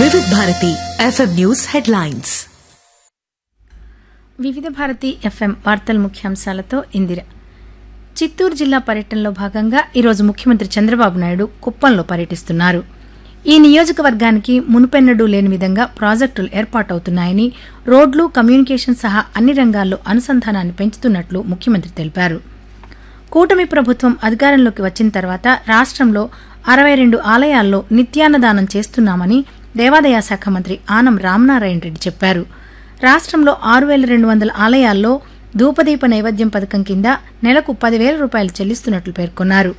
వివిధ Bharati FM news headlines వివిధ Bharati FM వార్తల ముఖ్యాంశాలతో ఇందిర చిత్తూరు జిల్లా పర్యటనలో భాగంగా ఈరోజు ముఖ్యమంత్రి చంద్రబాబు నాయుడు కుప్పంలో పర్యటిస్తున్నారు ఈ నియోజకవర్గానికి మునుపెన్నడూ లేని విధంగా ప్రాజెక్టులు ఏర్పాటవుతున్నాయని రోడ్లు కమ్యూనికేషన్ సహా అన్ని రంగాల్లో అనుసంధానాన్ని పెంచుతున్నట్లు ముఖ్యమంత్రి తెలిపారు కూటమి ప్రభుత్వం అధికారంలోకి వచ్చిన తర్వాత రాష్ట్రంలో అరవై రెండు ఆలయాల్లో నిత్యాన్నదానం చేస్తున్నామని దేవాదాయ శాఖ మంత్రి ఆనం రామనారాయణ రెడ్డి చెప్పారు రాష్ట్రంలో ఆరు వేల రెండు వందల ఆలయాల్లో ధూపదీప నైవేద్యం పథకం కింద నెలకు పదివేల రూపాయలు చెల్లిస్తున్నట్లు పేర్కొన్నారు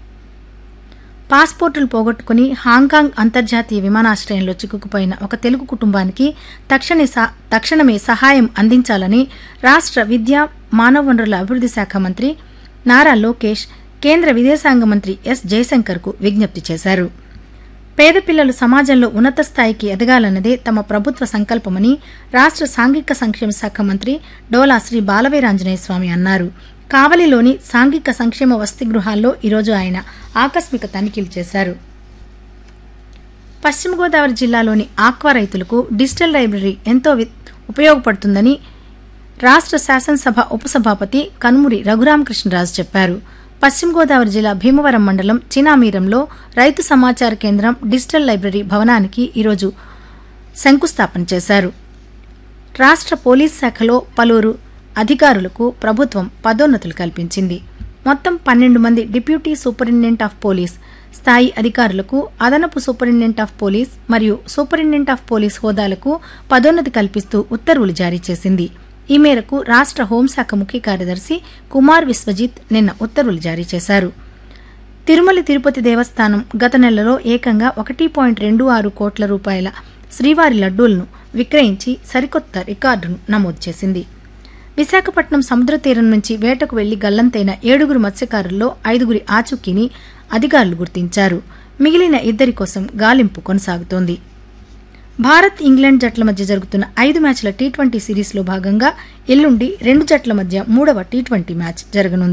పాస్పోర్టులు పోగొట్టుకుని హాంకాంగ్ అంతర్జాతీయ విమానాశ్రయంలో చిక్కుకుపోయిన ఒక తెలుగు కుటుంబానికి తక్షణ సా- తక్షణమే సహాయం అందించాలని రాష్ట్ర విద్యా మానవ వనరుల అభివృద్ధి శాఖ మంత్రి నారా లోకేష్ కేంద్ర విదేశాంగ మంత్రి ఎస్ జయశంకర్కు విజ్ఞప్తి చేశారు పేద పిల్లలు సమాజంలో ఉన్నత స్థాయికి ఎదగాలన్నదే తమ ప్రభుత్వ సంకల్పమని రాష్ట్ర సాంఘిక సంక్షేమ శాఖ మంత్రి డోలా శ్రీ బాలవీరాంజనేయ స్వామి అన్నారు కావలిలోని సాంఘిక సంక్షేమ వసతి గృహాల్లో ఈరోజు ఆయన ఆకస్మిక తనిఖీలు చేశారు పశ్చిమ గోదావరి జిల్లాలోని ఆక్వా రైతులకు డిజిటల్ లైబ్రరీ ఎంతో వి- ఉపయోగపడుతుందని రాష్ట్ర శాసనసభ ఉపసభాపతి కనుమూరి రఘురామకృష్ణరాజు చెప్పారు పశ్చిమ గోదావరి జిల్లా భీమవరం మండలం చినామీరంలో రైతు సమాచార కేంద్రం డిజిటల్ లైబ్రరీ భవనానికి ఈరోజు శంకుస్థాపన చేశారు రాష్ట్ర పోలీస్ శాఖలో పలువురు అధికారులకు ప్రభుత్వం పదోన్నతులు కల్పించింది మొత్తం పన్నెండు మంది డిప్యూటీ సూపరింటెండెంట్ ఆఫ్ పోలీస్ స్థాయి అధికారులకు అదనపు సూపరింటెండెంట్ ఆఫ్ పోలీస్ మరియు సూపరింటెండెంట్ ఆఫ్ పోలీస్ హోదాలకు పదోన్నతి కల్పిస్తూ ఉత్తర్వులు జారీ చేసింది ఈ మేరకు రాష్ట్ర హోంశాఖ ముఖ్య కార్యదర్శి కుమార్ విశ్వజిత్ నిన్న ఉత్తర్వులు జారీ చేశారు తిరుమల తిరుపతి దేవస్థానం గత నెలలో ఏకంగా ఒకటి పాయింట్ రెండు ఆరు కోట్ల రూపాయల శ్రీవారి లడ్డూలను విక్రయించి సరికొత్త రికార్డును నమోదు చేసింది విశాఖపట్నం సముద్ర తీరం నుంచి వేటకు వెళ్లి గల్లంతైన ఏడుగురు మత్స్యకారుల్లో ఐదుగురి ఆచూకీని అధికారులు గుర్తించారు మిగిలిన ఇద్దరి కోసం గాలింపు కొనసాగుతోంది భారత్ ఇంగ్లాండ్ జట్ల మధ్య జరుగుతున్న ఐదు మ్యాచ్ల టీ ట్వంటీ సిరీస్లో భాగంగా ఎల్లుండి రెండు జట్ల మధ్య మూడవ టీ ట్వంటీ మ్యాచ్ జరగనుంది